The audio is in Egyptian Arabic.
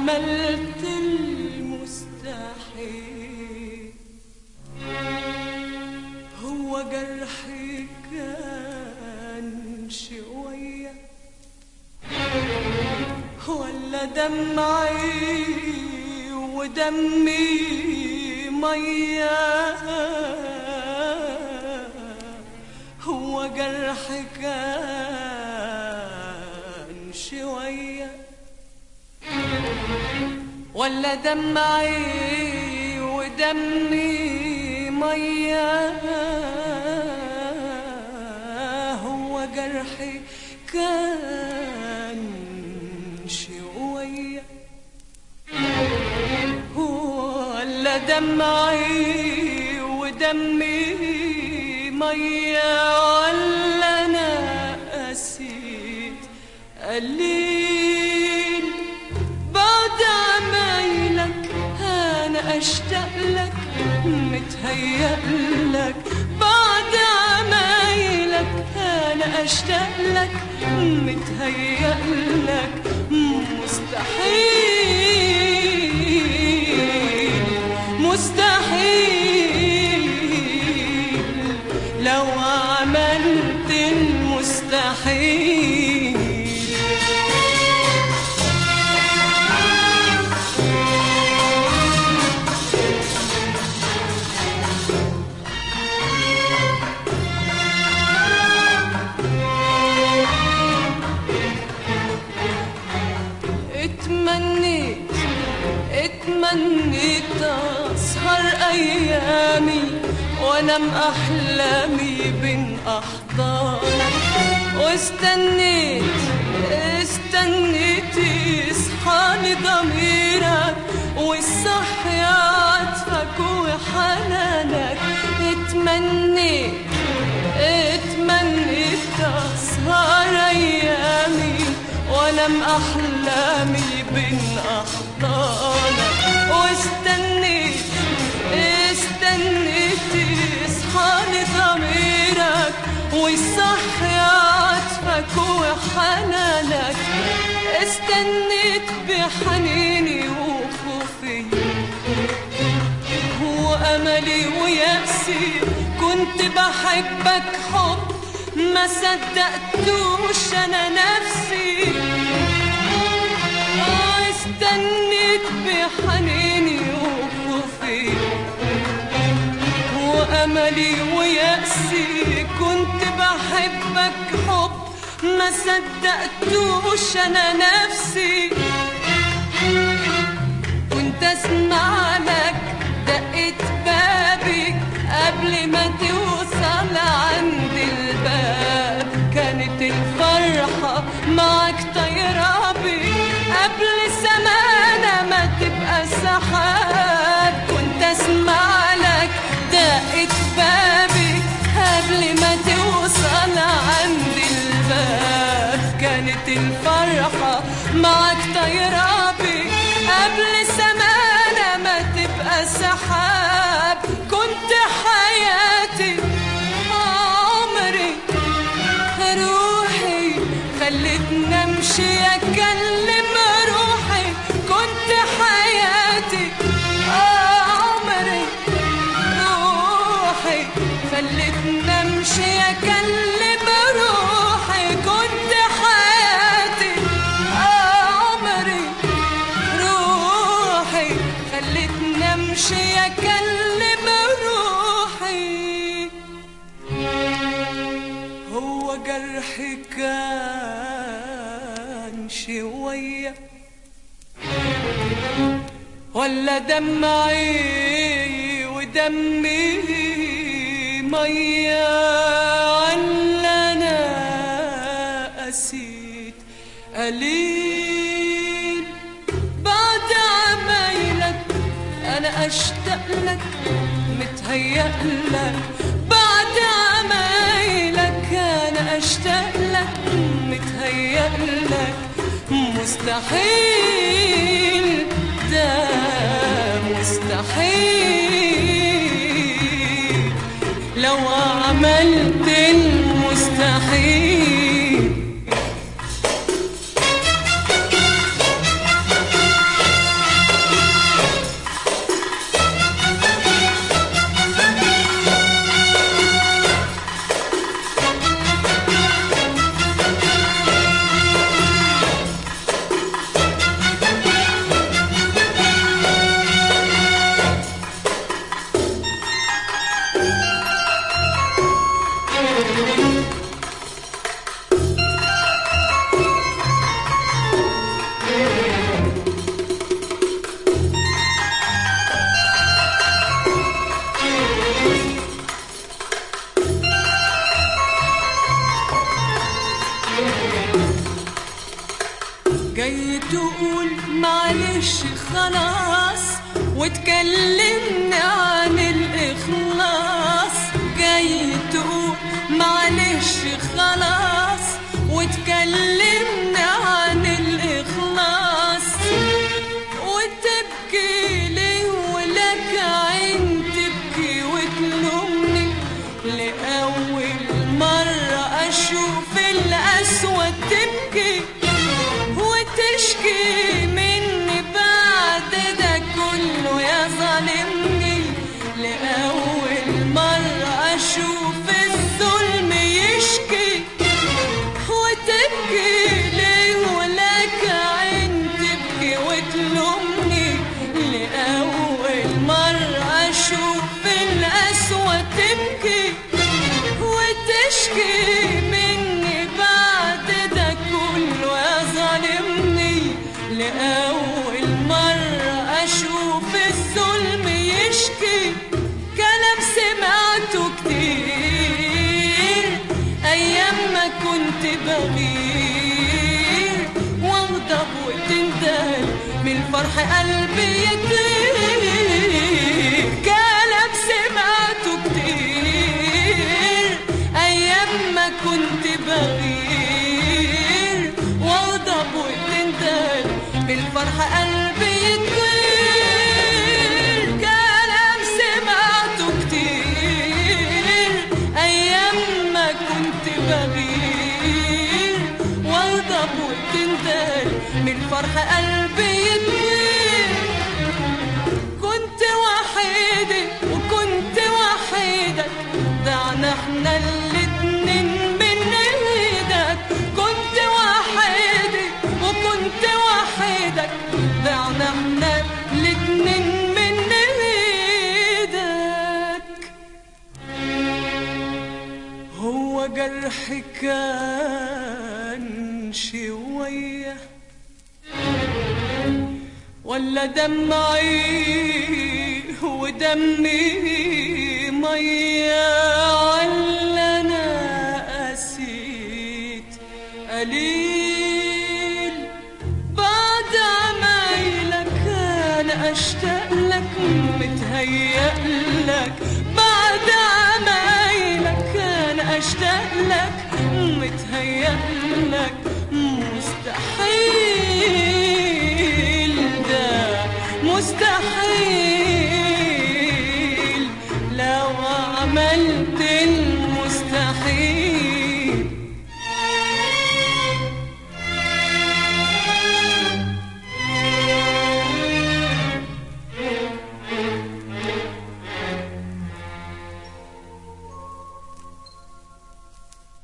عملت المستحيل هو جرحي كان شوية ولا دمعي ودمي مية هو جرحي كان شويه ولا دمعي ودمي مية هو جرحي كان شوية ولا دمعي ودمي مية ولا أنا قسيت قليل بعد عمايلك انا اشتاق لك متهيأ لك بعد عمايلك انا اشتاق لك متهيأ لك مستحيل مستحيل لو عملت المستحيل اتمنيت اتمنيت اسهر ايامي وانام احلامي بين احضانك واستنيت استنيت يصحاني ضميرك والصحي عطفك وحنانك اتمنيت اتمنيت اسهر ايامي وانام احلامي بين احضانك واستنيت استنيت يصحاني ضميرك ويصحي عطفك وحنانك استنيت بحنيني وخوفي واملي ويأسي كنت بحبك حب ما صدقتوش انا نفسي آه، استنيت بحنيني وخوفي واملي ويأسي كنت بحبك حب ما صدقتوش انا نفسي كنت اسمع لك دقت بابي قبل ما توصل عند الباب كانت الفرحة معك طايرة بي قبل زمانة ما تبقى سحاب كنت اسمع لك دقت بابي قبل ما توصل عند الباب كانت الفرحة معك طايرة بي قبل زمانة ما تبقى سحاب كنت حياتي عمري روحي خلتني امشي اكلم روحي كنت حياتي عمري روحي خلتني امشي اكلم روحي كنت حياتي عمري روحي خلتني امشي اكلم روحي هو جرحي كان شوية ولا دمعي ودمي مية ولا أنا قسيت قليل بعد عمايلك أنا أشتاق لك متهيأ لك بعد عمايلك أنا أشتاق لك متهيأ لك مستحيل ده مستحيل لو عملت المستحيل جاي تقول معلش خلاص وتكلمني عن الإخلاص جاي تقول معلش خلاص وتكلمني عن الإخلاص وتبكي لي ولك عين تبكي وتلومني لأول مرة أشوف الأسود تبكي وتشكي مني بعد ده كله يا ظالمني لأول مرة أشوف الظلم يشكي وتبكي لي ولك عين تبكي وتلومني لأول مرة أشوف الأسود تبكي وتشكي مني بعد ده كله يا ظالمني لأول مرة أشوف الظلم يشكي كلام سمعته كتير أيام ما كنت بغير واغضب وتندهل من الفرح قلبي يطير كلام سمعته كتير أيام ما كنت بغير واغضب وتندهل من الفرح قلبي يطير كلام سمعته كتير أيام ما كنت بغير واغضب وتندهل من الفرح قلبي يطير كنت وحيدة وكنت وحيدك ضعنا احنا الاتنين من ايدك كنت وحيدة وكنت وحيدك ضعنا احنا الاتنين من ايدك هو جرحي كان شويه ولا دمعي ودمي مية ولا أنا قسيت قليل بعد عمايلك أنا أشتاق لك متهيأ لك بعد عمايلك أنا أشتاق لك متهيأ لك